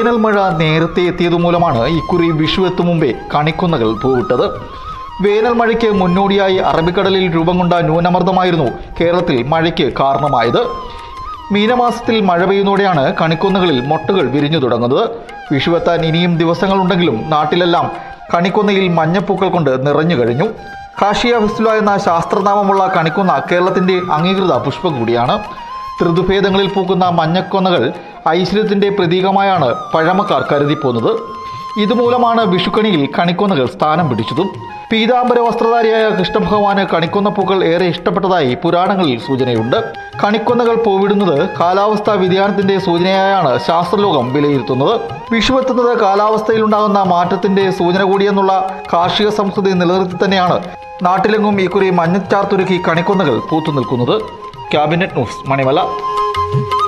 വേനൽ മഴ നേരത്തെ എത്തിയതു മൂലമാണ് ഇക്കുറി വിഷു എത്തും മുമ്പേ കണിക്കൊന്നകൾ പൂവിട്ടത് വേനൽ മഴയ്ക്ക് മുന്നോടിയായി അറബിക്കടലിൽ രൂപം കൊണ്ട ന്യൂനമർദ്ദമായിരുന്നു കേരളത്തിൽ മഴയ്ക്ക് കാരണമായത് മീനമാസത്തിൽ മഴ പെയ്യുന്നതോടെയാണ് കണിക്കൊന്നകളിൽ മൊട്ടുകൾ വിരിഞ്ഞു തുടങ്ങുന്നത് വിഷുവെത്താൻ ഇനിയും ദിവസങ്ങളുണ്ടെങ്കിലും നാട്ടിലെല്ലാം കണിക്കൊന്നയിൽ മഞ്ഞപ്പൂക്കൾ കൊണ്ട് നിറഞ്ഞു കഴിഞ്ഞു കാഷിയ ഫിസ്റ്റുല എന്ന ശാസ്ത്രനാമമുള്ള കണിക്കൊന്ന കേരളത്തിന്റെ അംഗീകൃത പുഷ്പം കൂടിയാണ് ഋതുഭേദങ്ങളിൽ പൂക്കുന്ന മഞ്ഞക്കൊന്നകൾ ഐശ്വര്യത്തിന്റെ പ്രതീകമായാണ് പഴമക്കാർ കരുതിപ്പോന്നത് ഇതുമൂലമാണ് വിഷുക്കണിയിൽ കണിക്കൊന്നകൾ സ്ഥാനം പിടിച്ചതും പീതാംബര വസ്ത്രധാരിയായ കൃഷ്ണഭഗവാന് കണിക്കൊന്ന പൂക്കൾ ഏറെ ഇഷ്ടപ്പെട്ടതായി പുരാണങ്ങളിൽ സൂചനയുണ്ട് കണിക്കൊന്നകൾ പൂവിടുന്നത് കാലാവസ്ഥാ വ്യതിയാനത്തിന്റെ സൂചനയായാണ് ശാസ്ത്രലോകം വിലയിരുത്തുന്നത് വിഷുവെത്തുന്നത് കാലാവസ്ഥയിലുണ്ടാകുന്ന മാറ്റത്തിന്റെ സൂചന കൂടിയെന്നുള്ള കാർഷിക സംസ്കൃതി നിലനിർത്തി തന്നെയാണ് നാട്ടിലെങ്ങും ഇക്കുറി മഞ്ഞച്ചാർത്തൊരുക്കി കണിക്കൊന്നകൾ പൂത്തു നിൽക്കുന്നത് ക്യാബിനറ്റ് ന്യൂസ് മണിമല